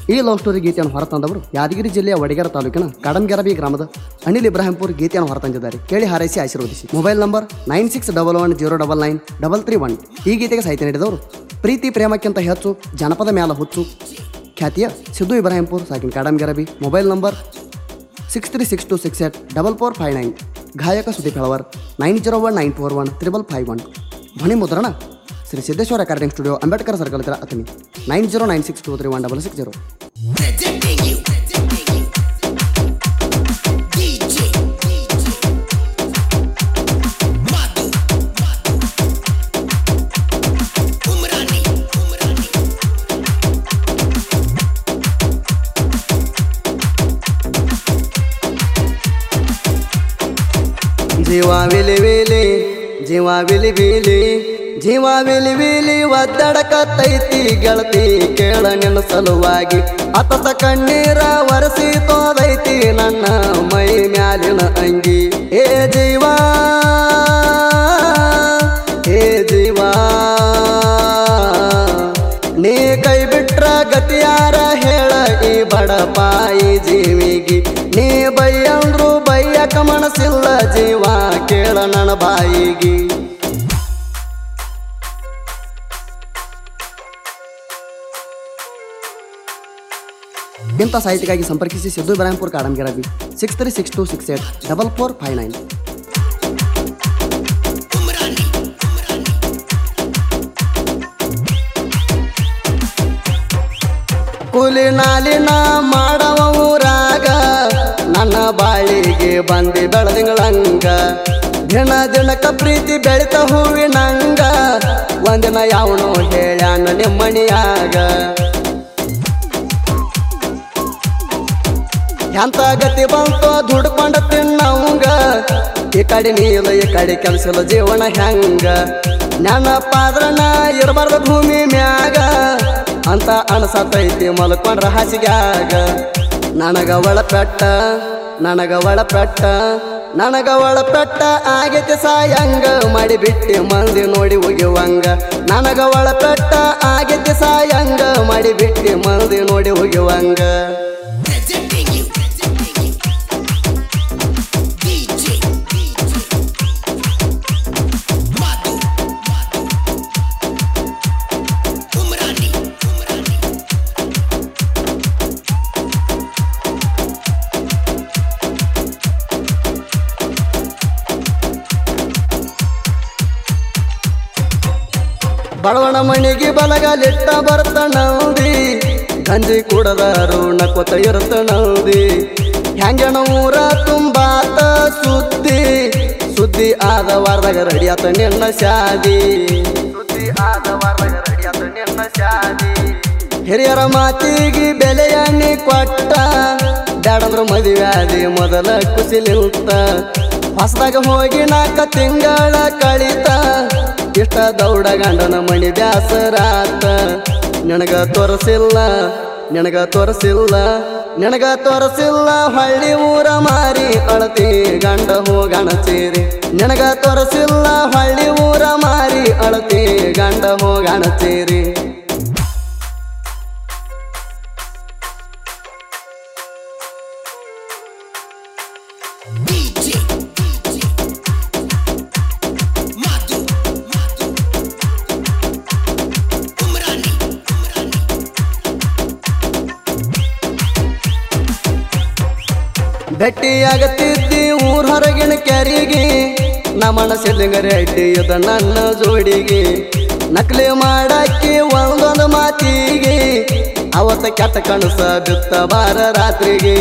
ಈ love story ಗೀತೆಯನ್ನು ಹೊರತಂದವರು ಯಾದಗಿರಿ ಜಿಲ್ಲೆಯ ವಡಗೇರ ತಾಲೂಕಿನ ಕಡಂಗೆರಬಿ ಗ್ರಾಮದ ಅನಿಲ್ ಇಬ್ರಾಹಿಂಪುರ್ ಗೀತೆಯನ್ನು ಹೊರತಂದಿದ್ದಾರೆ ಕೇಳಿ ಹಾರೈಸಿ ಆಶೀರ್ವದಿಸಿ mobile number nine six double one zero double nine double three one ಈ ಗೀತೆಗೆ ಸಾಹಿತ್ಯ ನೀಡಿದವರು ಪ್ರೀತಿ ಪ್ರೇಮಕ್ಕಿಂತ ಹೆಚ್ಚು ಜನಪದ ಮ್ಯಾಲ ಹುಚ್ಚು ಖ್ಯಾತಿಯ ಸಿದ್ದು ಇಬ್ರಾಹಿಂಪುರ್ ಸಾಕಿನ್ Kadangerabi mobile number six three six two six eight double four five nine ಗಾಯಕ Sudeep Helavar nine zero one nine four one triple five one ಧ್ವನಿ ಮುದ್ರಣ Shri Siddeshwara recording studio Ambedkar circle ಹತ್ರ Athani nine zero nine six two three one double six zero Presenting you, presenting you. DJ, Madhu, Madhu. Umrani, Umrani. ಜೀವ ವಿಲಿ ವಿಲಿ ಜೀವ ವಿಲಿ ವಿಲಿ ಜೀವ ವಿಲಿ ವಿಲಿ ಒದ್ದಡಕತ್ತೈತಿ ಗೆಳತಿ ಕೇಳ ನಿನ್ನ ಸಲುವಾಗಿ ಅತತ ಕಣ್ಣೀರ ಒರೆಸಿ ತೋದೈತಿ ನನ್ನ ಮೈ ಮ್ಯಾಲಿನ ಅಂಗಿ ಏ ಜೀವ ಏ ಜೀವ ನೀ ಕೈ ಬಿಟ್ರ ಗತಿಯಾರ ಹೇಳ ಈ ಬಡಪಾಯಿ ಜೀವಿಗಿ ನೀ ಬೈಯಂದ್ರು ಬೈಯಕ ಮನಸ್ಸಿಲ್ಲ ಜೀವ ಕೇಳ ನನ್ನ ಬಾಯಿಗಿ ಇಂಥ ಸಾಹಿತ್ಯಕ್ಕಾಗಿ ಸಂಪರ್ಕಿಸಿ Siddu Ibrahimpur Kadangerabi six three six two six eight double four five nine Umrani, Umrani. ಕೂಲಿ ನಾಲಿನ ಮಾಡವ ಊರಾಗ ನನ್ನ ಬಾಳಿಗೆ ಬಂದಿ ಬೆಳದಿಂಗಳಂಗ ದಿನ ದಿನಕ ಪ್ರೀತಿ ಬೆಳಿತ ಹೂವಿನಂಗ ಒಂದಿನ ಯಾವನೋ ಹೇಳ್ಯಾನ ನಿಮ್ಮಣಿಯಾಗ ಎಂತ ಗತಿ ಬಂತು ದುಡ್ಕೊಂಡ ತಿನ್ನವಂಗ ಈ ಕಡೆ ನೀಲ ಈ ಕಡೆ ಕೆಲಸದ ಜೀವನ ಹೆಂಗ ನೆನಪಾದ್ರ ನಾ ಇರಬಾರ್ದ ಭೂಮಿ ಮ್ಯಾಗ ಅಂತ ಅಣಸತೈತಿ ಮಲ್ಕೊಂಡ್ರ ಹಾಸಿಗ್ಯಾಗ ನನಗ ಒಳಪೆಟ್ಟ ನನಗ ಒಳಪೆಟ್ಟ ನನಗ ಒಳಪೆಟ್ಟ ಆಗೈತಿ ಸಾಯಂಗ ಮಾಡಿಬಿಟ್ಟಿ ಮಂದಿ ನೋಡಿ ಹೋಗಿವಂಗ ನನಗ ಒಳಪೆಟ್ಟ ಆಗೈತಿ ಸಾಯಂಗ ಮಾಡಿಬಿಟ್ಟಿ ಮಂದಿ ನೋಡಿ ಹೋಗಿವಂಗ Presenting you, presenting you. DJ, Madhu, Madhu. Umrani, Umrani. ಬಡವಣ ಮಣಿಗೆ ಬಲಗಲಿಟ್ಟ ಬರ್ತ ನೌದಿ ಗಂಜಿ ಕುಡದಾರು ನಕ್ಕೊತ ಇರುತ್ತ ನೌದಿ ಹೆಂಗಣ ಊರ ತುಂಬಾತ ಸುದ್ದಿ ಸುದ್ದಿ ಆದ ವಾರದಾಗ ರೆಡಿಯಾತ ನಿನ್ನ ಶಾದಿ ಸುದ್ದಿ ಆದ ವಾರದಾಗ ರೆಡಿಯಾತ ನಿನ್ನ ಶಾದಿ ಹಿರಿಯರ ಮಾತಿಗೆ ಬೆಲೆಯ ನೀ ಕೊಟ್ಟ ಬ್ಯಾಡಂದ್ರ ಮದುವೆ ಆದಿ ಮೊದಲ ಖುಷಿ ನಿಲ್ತ ಹೊಸದಾಗ ಹೋಗಿ ನಾಲ್ಕ ತಿಂಗಳ ಕಳಿತ ಇಷ್ಟ ದೌಡ ಗಂಡನ ಮಣಿ ಬ್ಯಾಸರಾತ ನಿನಗ ತೋರಿಸಿಲ್ಲ ನಿನಗ ತೋರಿಸಿಲ್ಲ ನಿನಗ ತೋರಿಸಿಲ್ಲ ಹಳ್ಳಿ ಊರ ಮಾರಿ ಅಳತಿ ಗಂಡ ಹೋಗಣ ಸೇರಿ ನಿನಗ ತೋರಿಸಿಲ್ಲ ಹಳ್ಳಿ ಊರ ಮಾರಿ ಅಳತಿ ಗಂಡ ಹೋಗಣ ಸೇರಿ DJ, Madhu, Madhu. Umrani, Umrani. ಭೇಟಿಯಾಗತ್ತಿದ್ದಿ ಊರ್ ಹೊರಗಿನ ಕೆರಿಗೆ ನಮ್ಮನ ಸಿದ್ಲಿಂಗರಿ ಅಡ್ಡಿ ಇದ ನನ್ನ ಜೋಡಿಗೆ ನಕಲಿ ಮಾಡಾಕಿ ಒಂದೊಂದು ಮಾತಿಗೆ ಅವತ್ತ ಕೆಟ್ಟ ಕನಸ ಬಿತ್ತ ಬಾರ ರಾತ್ರಿಗೆ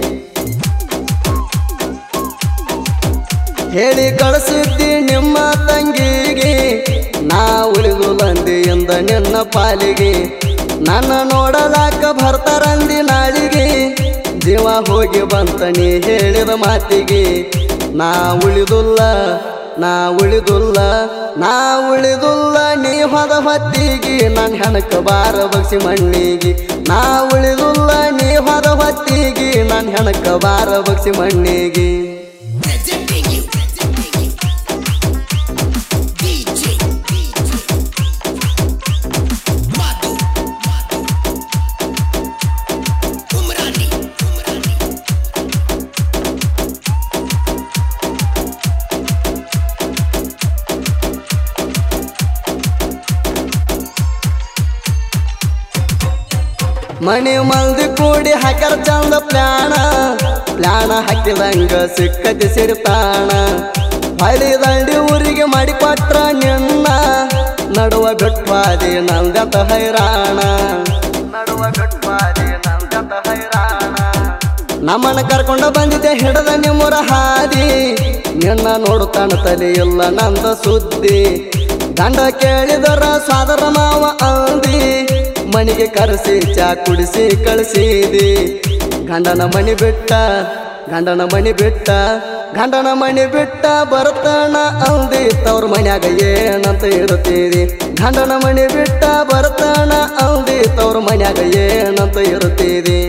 ಹೇಳಿ ಕಳಿಸಿದ್ದಿ ನಿಮ್ಮ ತಂಗಿಗೆ ನಾ ಉಳಿದು ಲಂದಿಯಿಂದ ನಿನ್ನ ಪಾಲಿಗೆ ನನ್ನ ನೋಡಲಾಕ ಬರ್ತಾರಂದಿ ನಾಳಿಗೆ ಜೀವ ಹೋಗಿ ಬಂತ ನೀ ಹೇಳಿದ ಮಾತಿಗೆ ನಾ ಉಳಿದುಲ್ಲ ನಾ ಉಳಿದುಲ್ಲ ನಾ ಉಳಿದುಲ್ಲ ನೀ ಹೊದ ಹೊತ್ತಿಗೆ ನನ್ನ ಹೆಣಕ ಬಾರ ಬಗ್ಸಿ ಮಣ್ಣಿಗೆ ನಾ ಉಳಿದುಲ್ಲ ನೀ ಹೊದ ಹೊತ್ತಿಗೆ ನನ್ನ ಹೆಣಕ ಬಾರ ಬಗ್ಸಿ ಮಣ್ಣಿಗೆ Presenting you, presenting you. DJ, Madhu, Madhu. ಮನಿ ಮಂದಿ ಕೂಡಿ ಹಾಕ್ಯಾರ ಚಂದ ಪ್ಲಾಣ ಪ್ಲಾಣ ಹಾಕಿದಂಗ ಸಿಕ್ಕತಿ ಸಿರಿತಾಣ ಹಳ್ಳಿ ದಂಡಿ ಊರಿಗೆ ಮಾಡಿಕೊಟ್ರ ನಿನ್ನ ನಡುವ ಬಿಟ್ವಾದಿ ನಂದತ ಹೈರಾಣ ನಡುವ ಬಿಟ್ವಾದಿ ನಂದತ ಹೈರಾಣ ನಮ್ಮನ್ನ ಕರ್ಕೊಂಡ ಬಂದಿದ್ದೆ ಹಿಡದ ನಿಮ್ಮರ ಹಾದಿ ನಿನ್ನ ನೋಡುತ್ತಾನ ತಲೆ ಇಲ್ಲ ನಂದ ಸುದ್ದಿ ಗಂಡ ಕೇಳಿದರ ಸಾದರ ಮಾವ ಅಂದಿ ಮನಿಗೆ ಕರೆಸಿ ಚಾ ಕುಡಿಸಿ ಕಳಿಸಿದಿ ಗಂಡನ ಮನಿ ಬಿಟ್ಟ ಗಂಡನ ಮನಿ ಬಿಟ್ಟ ಗಂಡನ ಮನಿ ಬಿಟ್ಟ ಬರ್ತಣ ಅಂದಿ ತವ್ರ ಮನ್ಯಾಗ ಏನಂತ ಇರುತ್ತೀರಿ ಗಂಡನ ಮನಿ ಬಿಟ್ಟ ಬರ್ತಣ ಅಂದಿ ತವ್ರ ಮನ್ಯಾಗ ಏನಂತ ಇರುತ್ತೀರಿ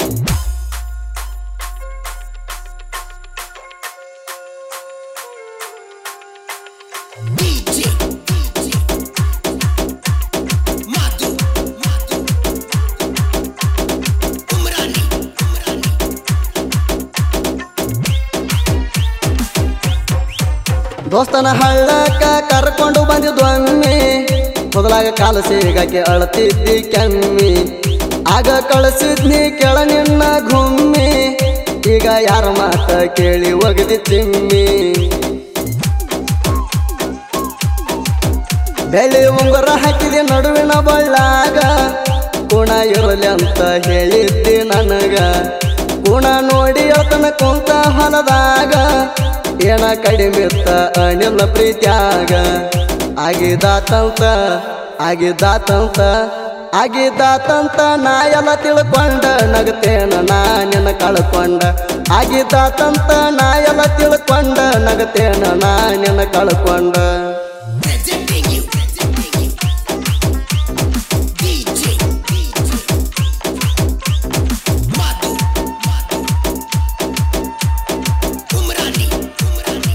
DJ Madu Umrani ದೋಸ್ತನ ಹಳ್ಳಕ್ಕ ಕರ್ಕೊಂಡು ಬಂದಿದ್ದು ಒಮ್ಮೆ ಮೊದಲಾಗ ಕಾಲ ಸಿಗಕ್ಕೆ ಅಳತಿದ್ದಿ ಕೆಮ್ಮಿ ಆಗ ಕಳಿಸಿದ್ನಿ ಕೆಳ ನಿನ್ನ ಗುಮ್ಮಿ ಈಗ ಯಾರ ಮಾತ ಕೇಳಿ ಒಗದಿ ಚಿಮ್ಮಿ ಬೆಳ್ಳಿ ಉಂಗುರ ಹಾಕಿದೆ ನಡುವಿನ ಬಳ್ಳಾಗ ಗುಣ ಇರಲಿ ಅಂತ ಹೇಳಿದ್ದಿ ನನಗ ಗುಣ ನೋಡಿ ಹೇಳ್ತನ ಕುಂತ ಹೊಲದಾಗ ಏನ ಕಡಿಮೆತ್ತ ಅನಿಲ ಪ್ರೀತ್ಯಾಗ ಆಗಿದಾತಂತ ಆಗಿದಾತಂತ ಆಗಿದಾತಂತ ನಾ ಎಲ್ಲ ತಿಳ್ಕೊಂಡ ನಗತೇನ ನಾ ನಿನ್ನ ಕಳ್ಕೊಂಡ ಆಗಿದಾತಂತ ನಾ ಎಲ್ಲ ತಿಳ್ಕೊಂಡ ನಗತೇನ ನಾ ನಿನ್ನ ಕಳ್ಕೊಂಡ Presenting you DJ Madu Umrani Umrani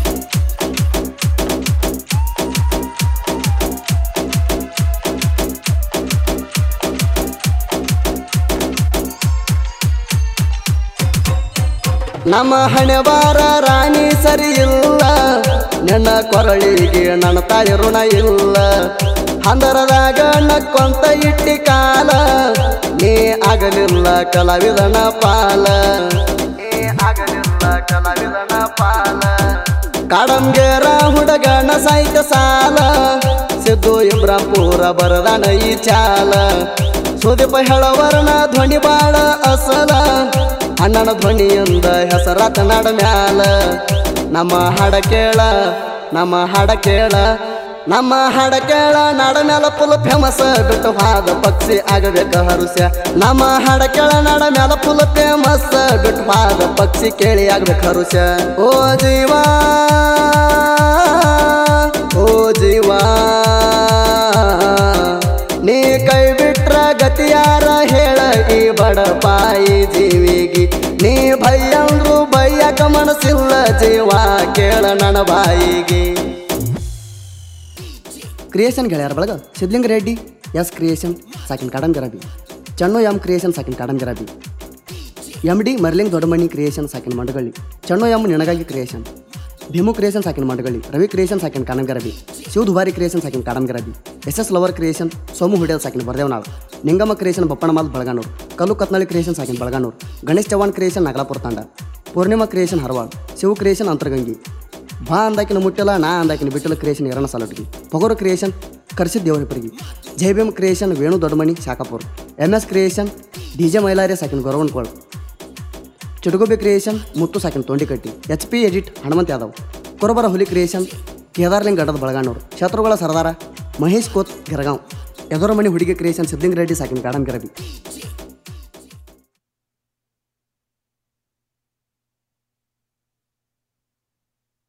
ನಮ್ಮ ಹಣೆ ಬಾರ ರಾಣಿ ಸರಿ ಇಲ್ಲ ನಿನ್ನ ಕೊರಳಿಗೆ ನನ್ನ ತಾಯಿ ಋಣ ಇಲ್ಲ ಹಂದರದಾಗ ನಕ್ಕೊಂತ ಇಟ್ಟಿ ಕಾಲ ನೀ ಆಗಲಿಲ್ಲ ಕಲಾವಿದನ ಪಾಲ ನೀ ಆಗಲಿಲ್ಲ ಕಲಾವಿದನ ಪಾಲ ಕಾಡಂಗೇರ ಹುಡುಗನ ಸಾಹಿತ್ಯ ಸಾಲ ಸಿದ್ದು ಇಬ್ರಾಂಪುರ ಬರದಾನ ಈ ಚಾಲ ಸುದೀಪ ಹೇಳವರ್ಣ ಧ್ವನಿ ಬಾಳ ಅಸಲ ಅಣ್ಣನ ಧ್ವನಿಯಿಂದ ಹೆಸರಾತ ನಾಡ ಮ್ಯಾಲ ನಮ್ಮ ಹಾಡ ಕೇಳ ನಮ್ಮ ಹಾಡ ಕೇಳ ನಮ್ಮ ಹಾಡ ಕೇಳ ನಾಡ ಮ್ಯಾಲ ಫುಲ್ ಫೇಮಸ್ ಬಿಟ್ಟು ಹಾದ ಪಕ್ಷಿ ಆಗಬೇಕ ಹರುಸ್ಯ ನಮ್ಮ ಹಾಡ ಕೇಳ ನಾಡ ಮ್ಯಾಲ ಫುಲ್ ಫೇಮಸ್ ಬಿಟ್ಟು ಹಾದ ಪಕ್ಷಿ ಕೇಳಿ ಆಗ್ಬೇಕು ಹರುಸ್ಯ ಓ ಜೀವಾ ಓ ಜೀವಾ ನೀ ಕೈ ಬಿಟ್ರ ಗತಿಯಾರ ಹೇಳ ಈ ಬಡಪಾಯಿ ಜೀವಿಗಿ ನೀ ಭಯ್ಯಂದ್ರು ಬಯ್ಯಕ ಮನಸ್ಸಿಲ್ಲ ಜೀವ ಕೇಳ ನನ್ನ ಬಾಯಿಗೆ ಕ್ರಿಯೇಷನ್ ಗೆಳೆಯರ ಬಳಗ ಸಿದ್ಲಿಂಗ ರೆಡ್ಡಿ ಎಸ್ ಕ್ರಿಯೇಷನ್ ಸಾಕಿನ Kadangarabi Channu M creation ಸಾಕಿನ Kadangarabi M D Marling Doddamani creation ಸಾಕಿನ ಮಂಡಗಳ್ಳಿ ಚಣ್ಣು ಎಂ ನಿನಗಾಗಿ ಕ್ರಿಯೇಷನ್ ಭೀಮು ಕ್ರಿಯೇಷನ್ ಸಾಕಿನ ಮಂಡಗಳ್ಳಿ ರವಿ ಕ್ರಿಯೇಷನ್ ಸಾಕಿನ ಕಾಡಂಗರಬಿ ಶಿವ ದುಬಾರಿ ಕ್ರಿಯೇಷನ್ ಸಾಕಿನ Kadangarabi S S lover creation Somu Hudel ಸಾಕಿನ ಬರ್ದೇವನಾಳ್ ನಿಂಗಮ್ಮ ಕ್ರಿಯೇಷನ್ ಬಪ್ಪಣಮಾಲ್ ಬಳಗಾನೂರು ಕಲ್ಲು ಕತ್ನಳ್ಳಿ ಕ್ರಿಯೇಷನ್ ಸಾಕಿನ Balaganur Ganesh Chavan creation Nagalapura Tanda Purnima creation Haraval Shiva creation Antargangi ಬಾ ಅಂದಾಕಿನ ಮುಟ್ಟಿಲ್ಲ ನಾ ಅಂದಾಕಿನ ಬಿಟ್ಟಲ ಕ್ರಿಯೇಷನ್ ಎರಣ ಸಾಲಟ್ಗಿ ಪೊಗರು ಕ್ರಿಯೇಷನ್ ಕರ್ಸಿದ್ ದೇವರಿಪರಿಗೆ Jai Bhim creation Venu Doddamani Shakhapur M S creation D J Mailari ಸಾಕಿನ ಗೊರವನ್ಕೋಳ್ ಚಿಟಗೋಬಿ ಕ್ರಿಯೇಷನ್ ಮುತ್ತು ಸಾಕಿನ Tondikatti H P edit Hanumanth Yadav Korabara Huli creation ಕೇದಾರ್ಲಿಂಗ್ ಗಡ್ಡದ Balaganur ಶತ್ರುಗಳ ಸರದಾರ ಮಹೇಶ್ ಕೋತ್ ಗಿರಗಾಂವ್ ಎದರ ಮಣಿ ಹುಡುಗಿ ಕ್ರಿಯೇಷನ್ ಸಿದ್ದಿಂಗ್ ರೆಡ್ಡಿ ಸಾಕಿನ ಗಾಡನ್ ಗಿರಬಿ